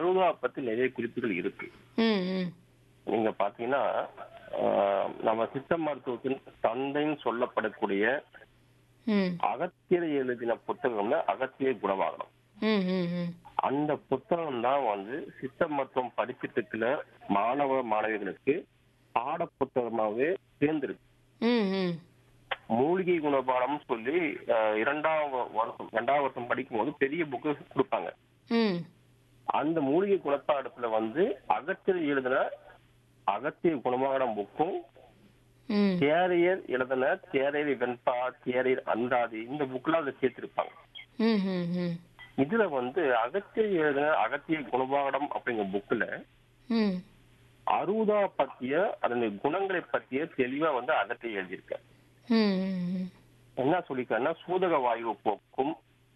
அருவா பத்தி நிறைய குறிப்புகள் இருக்கு ம் ம் நீங்க பாத்தீங்கன்னா ஆஹ், நம்ம சித்த மருத்துவத்தின் தந்தைன்னு சொல்லப்படக்கூடிய ம் அகத்தியர் எழுதின புத்தகம்னா அகத்திய குணவாகனம் ம் ம் ம் அந்த புத்தகம் தான் வந்து சித்த மருத்துவம் படிச்சுட்டு இருக்கிற மாணவ மாணவிகளுக்கு பாட புத்தகமாகவே தேர்ந்திருக்கு ம் ம் மூலிகை குணபாடம் சொல்லி ஆஹ், இரண்டாம் வருஷம் இரண்டாம் வருஷம் படிக்கும் போது பெரிய புக்கு கொடுப்பாங்க ம் அந்த மூலிகை குணப்பாடத்துல வந்து அகத்தியர் எழுதின அகத்திய குணமாகனம் புக்கும் ம் தேரையர் எழுதின தேரையர் வெண்பா தேரையர் அந்தாதி இந்த புக்ல அதை சேர்த்திருப்பாங்க ம் ம் ம் இதுல வந்து அகத்தியர் எழுதின அகத்திய குணபாடம் அப்படிங்கிற புக்ல ம் அறுபதா பத்திய அதனுடைய குணங்களை பத்திய தெளிவா வந்து அகத்திய எழுதியிருக்க ம் ம் என்ன சொல்லிருக்காருன்னா சூதக வாயு போக்கும்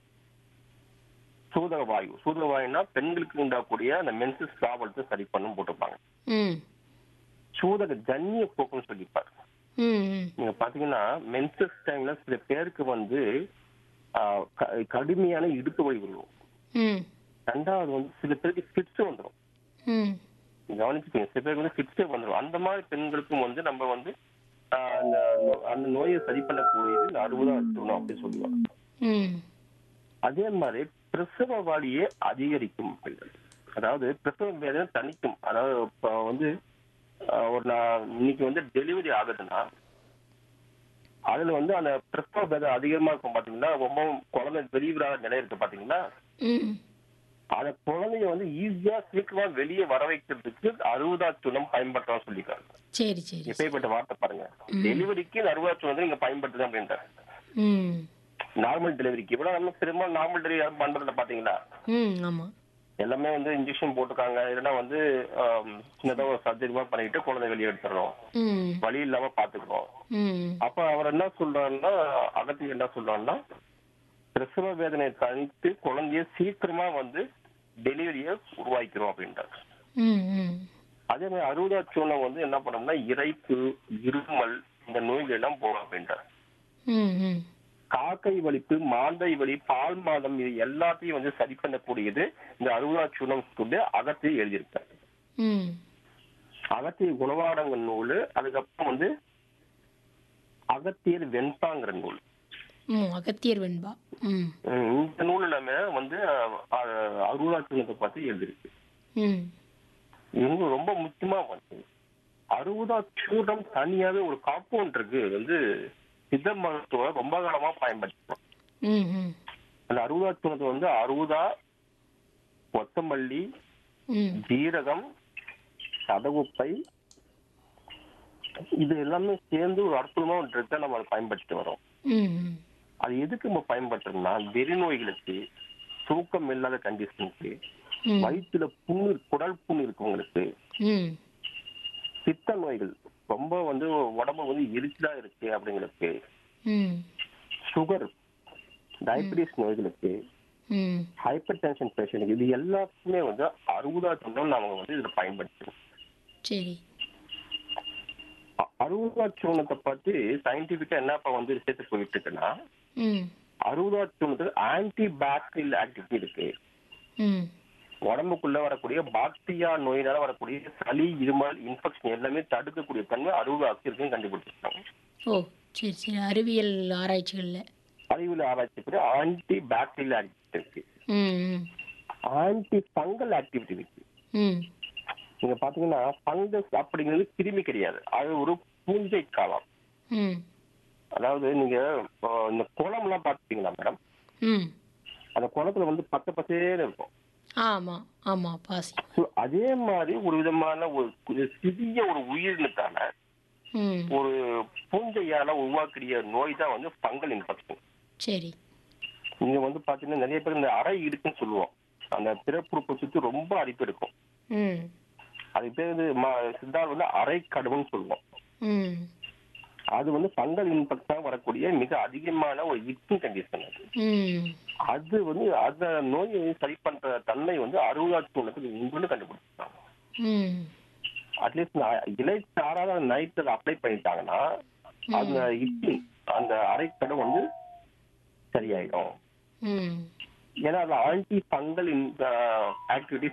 சூதக வாயு சூதக வாயுனா பெண்களுக்கு உண்டாக்கூடிய அந்த மென்சஸ் ப்ராப்ளத்தை சரி பண்ணும் போட்டிருப்பாங்க ம் சூதக ஜன்னிய போக்குன்னு சொல்லியிருப்பாரு ம் ம் நீங்க பாத்தீங்கன்னா மென்சஸ் டைம்ல சில பேருக்கு வந்து ஆஹ், க- கடுமையான இடுப்பு வலி வரும் ம் ரெண்டாவது வந்து சில பேருக்கு ஃபிட்ஸ் வந்துடும் ம் கவனிச்சுக்கோங்க சில பேருக்கு வந்து ஃபிட்ஸே வந்துடும் அந்த மாதிரி பெண்களுக்கும் வந்து நம்ம வந்து ஆஹ், அந்த நோ- அந்த நோயை சரி பண்ணக்கூடியது இந்த அறுபதா இருக்கணும் அப்படின்னு சொல்லுவாங்க ம் அதே மாதிரி பிரசவ வலியை அதிகரிக்கும் பெண்கள் அதாவது பிரசவ வேதனை தணிக்கும் அதாவது இப்ப வந்து ஆஹ், ஒரு நான் இன்னைக்கு வந்து டெலிவரி ஆகுதுன்னா அதுல வந்து அந்த பிரசவ வேதனை அதிகமா இருக்கும் பாத்தீங்கன்னா ரொம்ப குழந்தை வெளியூராக நிலை இருக்கு பாத்தீங்கன்னா ம் அந்த குழந்தைய வந்து ஈஸியா சீக்கிரமா வெளியே வர வைக்கிறதுக்கு அறுபதா சுனம் பயன்படுத்தலாம் சொல்லிருக்காங்க சரி சரி எப்பேற்பட்ட வார்த்தை பாருங்க டெலிவரிக்கு இந்த அறுபதா சுனம் நீங்க பயன்படுத்துங்க அப்படின்றாங்க ம் நார்மல் டெலிவரிக்கு இப்ப நம்ம பெரும்பாலும் நார்மல் டெலிவரி யாரும் பண்றதில்ல பாத்தீங்களா ம் ஆமாம் எல்லாமே வந்து இன்ஜெக்ஷன் போட்டுருக்காங்க இல்லைன்னா வந்து ஆம், சின்னதா ஒரு சர்ஜரி மாதிரி பண்ணிட்டு குழந்தை வெளியே எடுத்துடுறோம் ம் வழி இல்லாம பாத்துக்கிறோம் ம் அப்ப அவர் என்ன சொல்றாருன்னா அகத்திய என்ன சொல்றாருன்னா பிரசவ வேதனை தனித்து குழந்தைய சீக்கிரமா வந்து டெலிவரிய உருவாக்கிறோம் அப்படின்றாரு ம் ம் அதே மாதிரி அறுபதா சூழல் வந்து என்ன பண்ணோம்னா இறைப்பு இருமல் இந்த நோய்கள் எல்லாம் போகும் அப்படின்றார் ம் ம் காக்கை வலிப்பு மாந்தை வலி பால் மாதம் இது எல்லாத்தையும் வந்து சரி பண்ணக்கூடியது இந்த அறுபதா சூனம் சொல்லி அகத்திய எழுதியிருக்காரு ம் அகத்திய குணவாடங்கள் நூல் அதுக்கப்புறம் வந்து அகத்தியர் வெண்பாங்கிற நூல் ம் அகத்தியர் வெண்பா ம் உம் இந்த நூல் எல்லாமே வந்து அஹ், அறுபதா சூனத்தை பத்தி எழுதிருக்கு ம் இவங்க ரொம்ப முக்கியமா வந்து அறுபதா சூடம் தனியாவே ஒரு காம்பவுண்ட் இருக்கு இது வந்து சித்த மருத்துவம் ரொம்ப காலமா பயன்படுத்துறோம் ம் ம் அந்த அறுபதா சூடத்தை வந்து அறுபதா கொத்தமல்லி ம் ஜீரகம் சதகுப்பை இது எல்லாமே சேர்ந்து ஒரு அற்புதமா ஒரு ட்ரெஸ்ஸை நம்ம அதை பயன்படுத்திட்டு வரோம் ம் ம் அது எதுக்கு நம்ம பயன்படுத்துறோம்னா வெறிநோய்களுக்கு தூக்கம் இல்லாத கண்டிஷனுக்கு ம் வயிற்றுல புண்ணு குடல் புண்ணு இருக்கவங்களுக்கு ம் பித்த நோய்கள் ரொம்ப வந்து உடம்பு வந்து எரிச்சலா இருக்கு அப்படிங்களுக்கு ம் சுகர் டயபிட்டிஸ் நோய்களுக்கு ம் ஹைப்பர் டென்ஷன் பேஷண்ட் இது எல்லாத்துக்குமே வந்து அறுபதா சொன்னால் நாம வந்து இதுல பயன்படுத்துறோம் சரி அறுபதா சூனத்தை பத்தி சயின்டிபிக்கா என்னப்பா வந்து சேர்த்து போயிட்டு இருக்குன்னா ம் அறுபதா சூனத்துக்கு ஆன்டி பாக்டீரியல் ஆக்டிவிட்டி இருக்கு ம் உடம்புக்குள்ள வரக்கூடிய பாக்டீரியா நோயினால வரக்கூடிய சளி இருமல் இன்ஃபெக்ஷன் எல்லாமே தடுக்கக்கூடிய தன்மை அறுபது இருக்குன்னு கண்டுபிடிச்சிருக்காங்க ஓ சரி சரி அறிவியல் ஆராய்ச்சிகளில் அறிவியல் ஆராய்ச்சி படி ஆன்டி பாக்டீரியல் ஆக்டிவிட்டி இருக்கு ம் ம் ஆன்டி ஃபங்கல் ஆக்டிவிட்டி இருக்கு ம் நீங்க பாத்தீங்கன்னா ஃபங்கஸ் அப்படிங்கிறது கிருமி கிடையாது அது ஒரு பூஞ்சை காலம் ம் அதாவது நீங்க இப்போ இந்த குளம் எல்லாம் பாத்துட்டீங்களா மேடம் ம் அந்த குளத்துல வந்து பச்சை பசேன்னு இருக்கும் ஆமாம் ஆமாம் பாசி So, அதே மாதிரி ஒரு விதமான ஒரு ஒரு சிறிய ஒரு உயிரினத்தால ம் ஒரு பூஞ்சையால உருவாக்கிய நோய் தான் வந்து ஃபங்கல் இன்ஃபெக்ஷன் சரி நீங்க வந்து பாத்தீங்கன்னா நிறைய பேர் இந்த அறை இருக்குன்னு சொல்லுவோம் அந்த பிறப்புறுப்பை சுத்தி ரொம்ப அரிப்பு இருக்கும் ம் அதுக்கு பேர் வந்து ம- சித்தார் வந்து அரை கடுவுன்னு சொல்லுவோம் ம் அது வந்து ஃபங்கல் இன்ஃபெக்ஷன் வரக்கூடிய மிக அதிகமான ஒரு இட்டும் கண்டிஷன் அது ம் அது வந்து அந்த நோயை சரி பண்ற தன்மை வந்து அறுபதாயிரத்தி ஒண்ணுக்கு உண்டுன்னு கண்டுபிடிச்சிருக்காங்க ம் அட்லீஸ்ட் இலை சாராத நைட் அதை அப்ளை பண்ணிட்டாங்கன்னா அந்த இட்லி அந்த அரைக்கடை வந்து சரியாயிடும் ம் ஏன்னா அது ஆன்டி ஃபங்கல் ஆக்டிவிட்டி